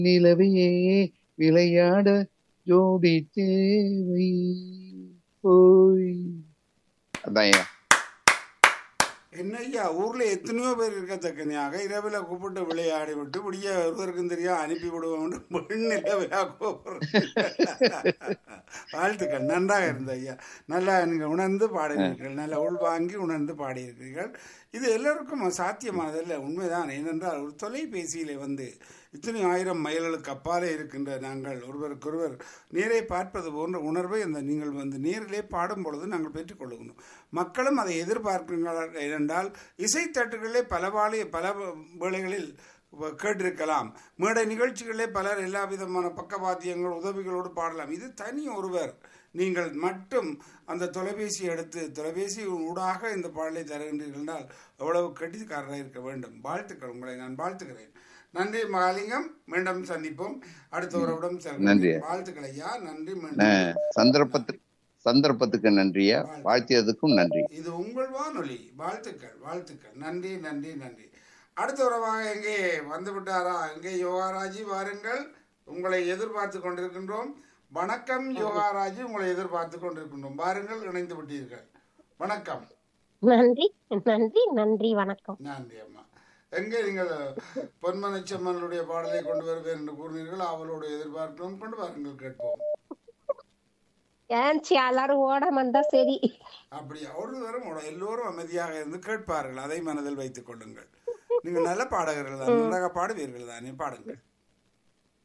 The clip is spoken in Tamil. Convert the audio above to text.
நிலவையே விளையாட ஜோடி தேவை ஓய் அதான் ஐயா என்ன ஐயா ஊர்ல எத்தனையோ பேர் இருக்கத்தக்கனையாக இரவில் கூப்பிட்டு விளையாடி விட்டு விடிய ஒருவருக்கும் தெரியா அனுப்பி விடுவோம் பெண்ணிலவையா வாழ்த்துக்கள் நன்றாக இருந்த ஐயா நல்லா நீங்கள் உணர்ந்து பாடினீர்கள் நல்லா உள்வாங்கி உணர்ந்து பாடியிருக்கிறீர்கள் இது எல்லோருக்கும் சாத்தியமானதல்ல உண்மைதான் ஏனென்றால் ஒரு தொலைபேசியிலே வந்து இத்தனை ஆயிரம் மைல்களுக்கு அப்பாலே இருக்கின்ற நாங்கள் ஒருவருக்கொருவர் நேரே பார்ப்பது போன்ற உணர்வை அந்த நீங்கள் வந்து நேரிலே பாடும் பொழுது நாங்கள் பெற்றுக்கொள்ளணும் மக்களும் அதை எதிர்பார்க்கிறார்கள் ஏனென்றால் இசைத்தட்டுகளிலே பல வாழை பல வேளைகளில் வ- கேட்டிருக்கலாம் மேடை நிகழ்ச்சிகளே பலர் எல்லா விதமான பக்கவாத்தியங்கள் உதவிகளோடு பாடலாம் இது தனி ஒருவர் நீங்கள் மட்டும் அந்த தொலைபேசி எடுத்து தொலைபேசி ஊடாக இந்த பாடலை தருகின்றீர்கள் என்றால் எவ்வளவு கெட்டிக்காரராக இருக்க வேண்டும் வாழ்த்துக்கள் உங்களை நான் வாழ்த்துக்கிறேன் நன்றி மகாலிங்கம் மீண்டும் சந்திப்போம் அடுத்த உறவிடம் நன்றி. செல்வோம் வாழ்த்துக்கள் ஐயா நன்றி மீண்டும் அஹ், சந்தர்ப்பத்துக்கு சந்தர்ப்பத்துக்கு நன்றியா வாழ்த்தியதுக்கும் நன்றி இது உங்கள் வானொலி வாழ்த்துக்கள் வாழ்த்துக்கள் நன்றி நன்றி நன்றி அடுத்த உறவாக எங்கே வந்து விட்டாரா எங்கே யோகாராஜி வாருங்கள் உங்களை எதிர்பார்த்து கொண்டிருக்கின்றோம் வணக்கம் யோகாராஜி உங்களை எதிர்பார்த்து கொண்டிருக்கின்றோம் வாருங்கள் இணைந்து விட்டீர்கள் வணக்கம் நன்றி நன்றி நன்றி வணக்கம் நன்றி அம்மா எங்கே நீங்கள் பொன்மனச்சம்மனுடைய பாடலை கொண்டு வருவேன் என்று கூறினீர்கள் அவளோடு எதிர்பார்க்கிறோம் கொண்டு வாருங்கள் கேட்போம் ஏன்ச்சி எல்லாரும் ஓட வந்தா சரி அப்படி ஒருவரும் உட- எல்லோரும் அமைதியாக இருந்து கேட்பார்கள் அதை மனதில் வைத்துக் கொள்ளுங்கள் நீங்கள் நல்ல பாடகர்கள் தான் நன்றாக பாடுவீர்கள் தானே பாடுங்கள்